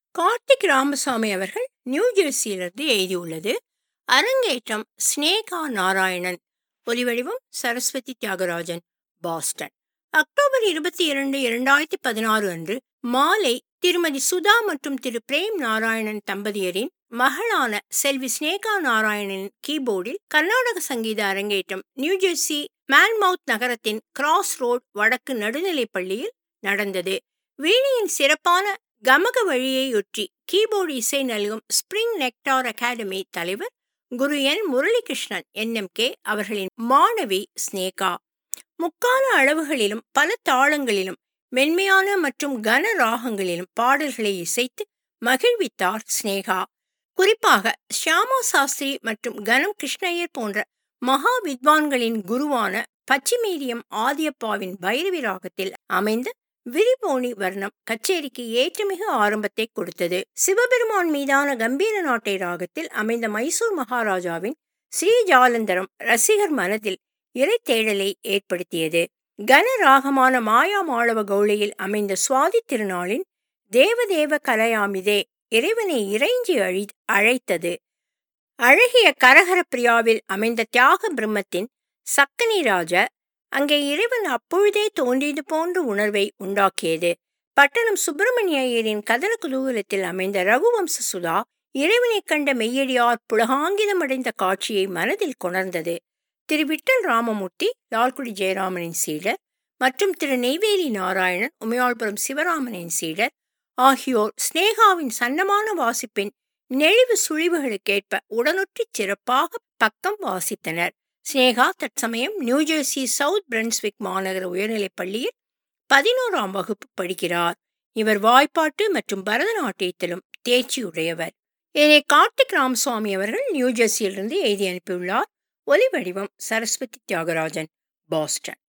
கார்த்திக் ராமசாமி அவர்கள் நியூ ஜெர்சியிலிருந்து எழுதியுள்ளது அரங்கேற்றம் ஸ்னேகா நாராயணன் ஒலிவடிவம் சரஸ்வதி தியாகராஜன் பாஸ்டன் அக்டோபர் இருபத்தி இரண்டு இரண்டாயிரத்தி பதினாறு அன்று மாலை திருமதி சுதா மற்றும் திரு பிரேம் நாராயணன் தம்பதியரின் மகளான செல்வி ஸ்னேகா நாராயணனின் கீபோர்டில் கர்நாடக சங்கீத அரங்கேற்றம் நியூஜெர்சி மேன்மவுத் நகரத்தின் கிராஸ் ரோட் வடக்கு நடுநிலைப் பள்ளியில் நடந்தது வீணையின் சிறப்பான கமக வழியையொற்றி கீபோர்டு இசை நல்கும் ஸ்பிரிங் நெக்டார் அகாடமி தலைவர் குரு என் முரளிகிருஷ்ணன் என்எம்கே அவர்களின் மாணவி ஸ்னேகா முக்கால அளவுகளிலும் பல தாளங்களிலும் மென்மையான மற்றும் கன ராகங்களிலும் பாடல்களை இசைத்து மகிழ்வித்தார் ஸ்னேகா குறிப்பாக ஷியாமா சாஸ்திரி மற்றும் கனம் கிருஷ்ணய்யர் போன்ற மகா வித்வான்களின் குருவான பச்சிமீரியம் ஆதியப்பாவின் பைரவி ராகத்தில் அமைந்த விரிபோனி வர்ணம் கச்சேரிக்கு ஏற்றமிகு ஆரம்பத்தை கொடுத்தது சிவபெருமான் மீதான கம்பீர நாட்டை ராகத்தில் அமைந்த மைசூர் மகாராஜாவின் ஸ்ரீஜாலந்தரம் ரசிகர் மனதில் இறை தேடலை ஏற்படுத்தியது கன ராகமான மாயா மாளவ கௌளையில் அமைந்த சுவாதி திருநாளின் தேவதேவ கலையாமிதே இறைவனை இறைஞ்சி அழி அழைத்தது அழகிய கரகர பிரியாவில் அமைந்த தியாக பிரம்மத்தின் சக்கனி ராஜ அங்கே இறைவன் அப்பொழுதே தோன்றியது போன்ற உணர்வை உண்டாக்கியது பட்டணம் சுப்பிரமணிய ஐயரின் கதன குதூகலத்தில் அமைந்த ரகுவம்ச சுதா இறைவனைக் கண்ட மெய்யடியார் புலகாங்கிதமடைந்த காட்சியை மனதில் கொணர்ந்தது திரு விட்டல் ராமமூர்த்தி லால்குடி ஜெயராமனின் சீடர் மற்றும் திரு நெய்வேலி நாராயணன் உமையாள்புரம் சிவராமனின் சீடர் ஆகியோர் ஸ்னேகாவின் சன்னமான வாசிப்பின் நெழிவு சுழிவுகளுக்கேற்ப உடனொற்றி சிறப்பாக பக்கம் வாசித்தனர் ஸ்னேகா தற்சமயம் நியூஜெர்சி சவுத் பிரன்ஸ்விக் மாநகர உயர்நிலைப் பள்ளியில் பதினோராம் வகுப்பு படிக்கிறார் இவர் வாய்ப்பாட்டு மற்றும் பரதநாட்டியத்திலும் தேர்ச்சியுடையவர் இதனை கார்த்திக் ராமசுவாமி அவர்கள் நியூஜெர்சியிலிருந்து எழுதி அனுப்பியுள்ளார் ஒலி வடிவம் சரஸ்வதி தியாகராஜன் பாஸ்டன்